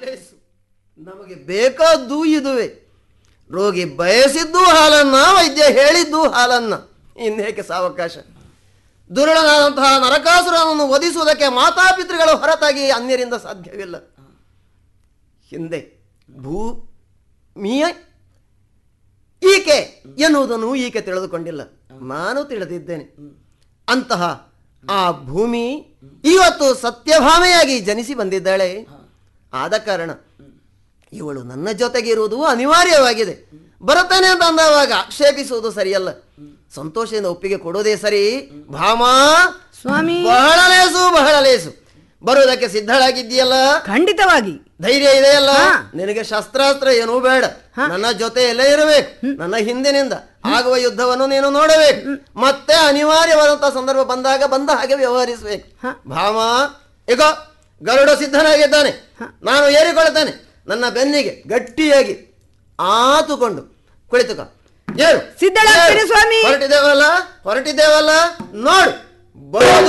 ಲೇಸು ನಮಗೆ ಬೇಕಾದ್ದು ಇದುವೆ ರೋಗಿ ಬಯಸಿದ್ದು ಹಾಲನ್ನ ವೈದ್ಯ ಹೇಳಿದ್ದು ಹಾಲನ್ನ ಇನ್ನೇಕೆ ಸಾವಕಾಶ ದುರುಳನಾದಂತಹ ನರಕಾಸುರನನ್ನು ವಧಿಸುವುದಕ್ಕೆ ಮಾತಾಪಿತೃಗಳು ಹೊರತಾಗಿ ಅನ್ಯರಿಂದ ಸಾಧ್ಯವಿಲ್ಲ ಹಿಂದೆ ಭೂಮಿಯ ಈಕೆ ಎನ್ನುವುದನ್ನು ಈಕೆ ತಿಳಿದುಕೊಂಡಿಲ್ಲ ನಾನು ತಿಳಿದಿದ್ದೇನೆ ಅಂತಹ ಆ ಭೂಮಿ ಇವತ್ತು ಸತ್ಯಭಾಮೆಯಾಗಿ ಜನಿಸಿ ಬಂದಿದ್ದಾಳೆ ಆದ ಕಾರಣ ಇವಳು ನನ್ನ ಜೊತೆಗಿರುವುದು ಅನಿವಾರ್ಯವಾಗಿದೆ ಬರುತ್ತಾನೆ ಅಂತ ಅಂದವಾಗ ಆಕ್ಷೇಪಿಸುವುದು ಸರಿಯಲ್ಲ ಸಂತೋಷದಿಂದ ಒಪ್ಪಿಗೆ ಕೊಡೋದೇ ಸರಿ ಭಾಮಾ ಸ್ವಾಮಿ ಬಹಳ ಲೇಸು ಬಹಳ ಲೇಸು ಬರುವುದಕ್ಕೆ ಸಿದ್ಧಳಾಗಿದ್ದೀಯಲ್ಲ ಖಂಡಿತವಾಗಿ ಧೈರ್ಯ ಇದೆಯಲ್ಲ ಹಾ. ನಿನಗೆ ಶಸ್ತ್ರಾಸ್ತ್ರ ಏನೂ ಬೇಡ ನನ್ನ ಜೊತೆಯಲ್ಲೇ ಇರಬೇಕು ನನ್ನ ಹಿಂದಿನಿಂದ ಆಗುವ ಯುದ್ಧವನ್ನು ನೀನು ನೋಡಬೇಕು ಮತ್ತೆ ಅನಿವಾರ್ಯವಾದಂತಹ ಸಂದರ್ಭ ಬಂದಾಗ ಬಂದ ಹಾಗೆ ವ್ಯವಹರಿಸಬೇಕು ಹಾ. ಭಾಮ ಈಗ ಗರುಡ ಸಿದ್ಧನಾಗಿದ್ದಾನೆ ನಾನು ಏರಿಕೊಳ್ತೇನೆ ನನ್ನ ಬೆನ್ನಿಗೆ ಗಟ್ಟಿಯಾಗಿ ಆತುಕೊಂಡು ಕುಳಿತುಕ ಏರು ಸಿದ್ಧಳಾಗ್ತೀನಿ ಏರು. ಸ್ವಾಮಿ. ಹೊರಟಿದ್ದೇವಲ್ಲ ಹೊರಟಿದ್ದೇವಲ್ಲ ನೋಡು ಬರೋದು